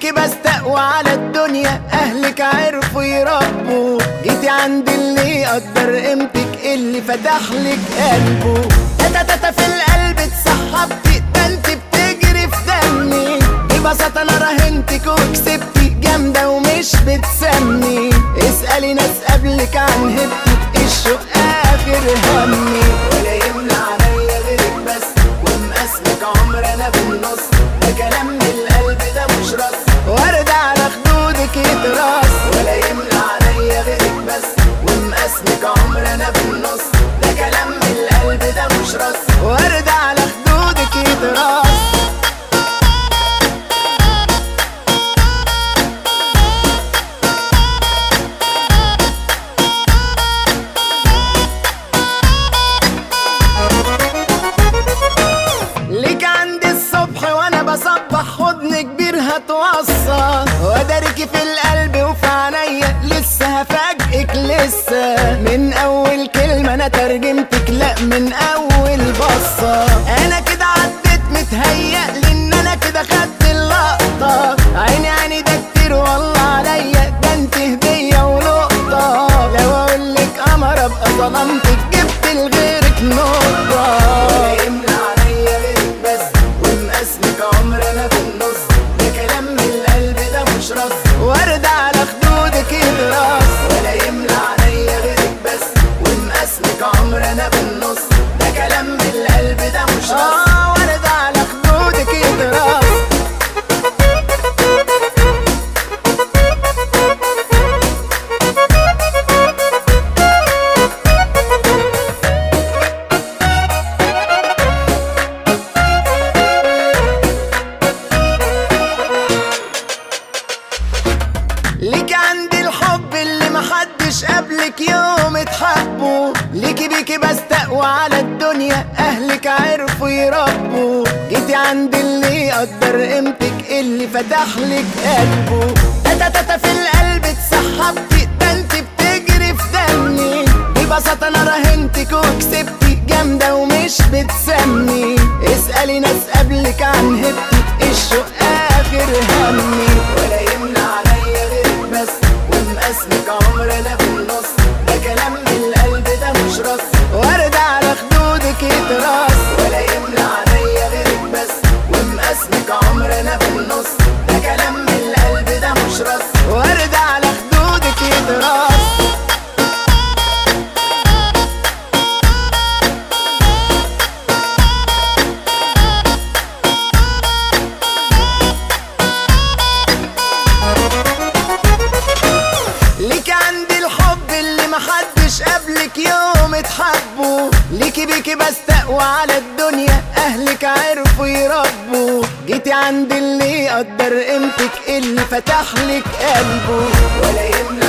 بيكي بستقوى على الدنيا اهلك عرفوا يربوا جيتي عند اللي يقدر قيمتك اللي فتح لك قلبه تاتا تاتا في القلب اتسحبتي ده انت بتجري في دمي ببساطة انا راهنتك وكسبتي جامدة ومش بتسمي اسألي ناس قبلك عن هبتك الشوق اخر همي ولا يمنع عليا غيرك بس ومقاسمك عمر انا بالنص ده كلام من القلب ده مش رص ورد على خدودك يتراس ولا يمنع عليا غيرك بس ومقاسمك عمر انا بالنص ده كلام من القلب ده مش رص ورد على خدودك يتراس ليك عندي الصبح وانا بصبح حضن كبير هتوصل واداركي في القلب وفي عينيا لسه هفاجئك لسه من اول كلمة انا ترجمتك لا من اول بصة انا كده عديت متهيأ ان انا كده خدت اللقطة عيني عيني ده كتير والله عليا ده انت هدية ونقطة لو اقولك قمر ابقى ظلمتك جبت لغيرك نقطة ولا يمنع عليا غيرك بس ومقاسمك عمر انا بالنص ده كلام من القلب ده مش رص ورد على خدودك يدرس ولا يمنع عليا غيرك بس ومقاسمك عمر انا بالنص ده كلام من القلب ده مش رص اه ورد على خدودك يدرس ليك عندي الحب اللي محدش قبلك يوم اتحبوا ليكي بيكي بستقوى على الدنيا اهلك عرفوا يربوا جيتي عند اللي يقدر قيمتك اللي فتح لك قلبه تاتا تاتا في القلب اتسحبتي ده انت بتجري في دمي ببساطة انا راهنتك وكسبتي جامدة ومش بتسمي اسألي ناس قبلك عن هبتك الشوق اخر همي ولا يمنع عليا غيرك بس ومقاسمك عمر انا بالنص ده كلام من القلب ده مش رص ورد على خدودك يتراس ولا يمنع عليا غيرك بس ومقاسمك عمر انا بالنص ده كلام من القلب ده مش رص ورد على خدودك يتراس ليك عندي الحب اللي محدش قبلك يوم اتحبوا ليكي بيكي بستقوى على الدنيا اهلك عرفوا يربوا جيتي عند اللي يقدر قيمتك اللي فتح لك قلبه ولا يمنع